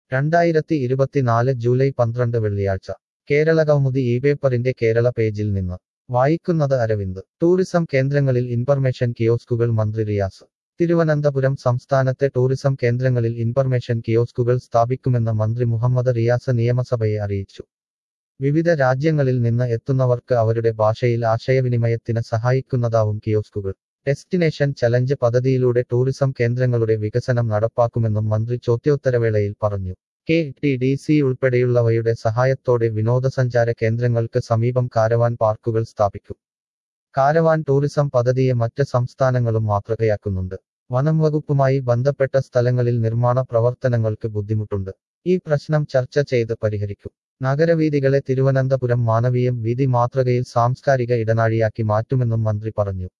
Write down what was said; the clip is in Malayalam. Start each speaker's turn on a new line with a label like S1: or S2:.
S1: രണ്ടായിരത്തി ഇരുപത്തിനാല് ജൂലൈ പന്ത്രണ്ട് വെള്ളിയാഴ്ച കേരള കൗമുദി ഈ പേപ്പറിന്റെ കേരള പേജിൽ നിന്ന് വായിക്കുന്നത് അരവിന്ദ് ടൂറിസം കേന്ദ്രങ്ങളിൽ ഇൻഫർമേഷൻ കിയോസ്കുകൾ മന്ത്രി റിയാസ് തിരുവനന്തപുരം സംസ്ഥാനത്തെ ടൂറിസം കേന്ദ്രങ്ങളിൽ ഇൻഫർമേഷൻ കിയോസ്കുകൾ സ്ഥാപിക്കുമെന്ന് മന്ത്രി മുഹമ്മദ് റിയാസ് നിയമസഭയെ അറിയിച്ചു വിവിധ രാജ്യങ്ങളിൽ നിന്ന് എത്തുന്നവർക്ക് അവരുടെ ഭാഷയിൽ ആശയവിനിമയത്തിന് സഹായിക്കുന്നതാവും കിയോസ്കുകൾ ഡെസ്റ്റിനേഷൻ ചലഞ്ച് പദ്ധതിയിലൂടെ ടൂറിസം കേന്ദ്രങ്ങളുടെ വികസനം നടപ്പാക്കുമെന്നും മന്ത്രി ചോദ്യോത്തരവേളയിൽ പറഞ്ഞു കെ ടി ഡി സി ഉൾപ്പെടെയുള്ളവയുടെ സഹായത്തോടെ വിനോദസഞ്ചാര കേന്ദ്രങ്ങൾക്ക് സമീപം കാരവാൻ പാർക്കുകൾ സ്ഥാപിക്കും കാരവാൻ ടൂറിസം പദ്ധതിയെ മറ്റ് സംസ്ഥാനങ്ങളും മാതൃകയാക്കുന്നുണ്ട് വനം വകുപ്പുമായി ബന്ധപ്പെട്ട സ്ഥലങ്ങളിൽ നിർമ്മാണ പ്രവർത്തനങ്ങൾക്ക് ബുദ്ധിമുട്ടുണ്ട് ഈ പ്രശ്നം ചർച്ച ചെയ്ത് പരിഹരിക്കും നഗരവീഥികളെ തിരുവനന്തപുരം മാനവീയം വീതി മാതൃകയിൽ സാംസ്കാരിക ഇടനാഴിയാക്കി മാറ്റുമെന്നും മന്ത്രി പറഞ്ഞു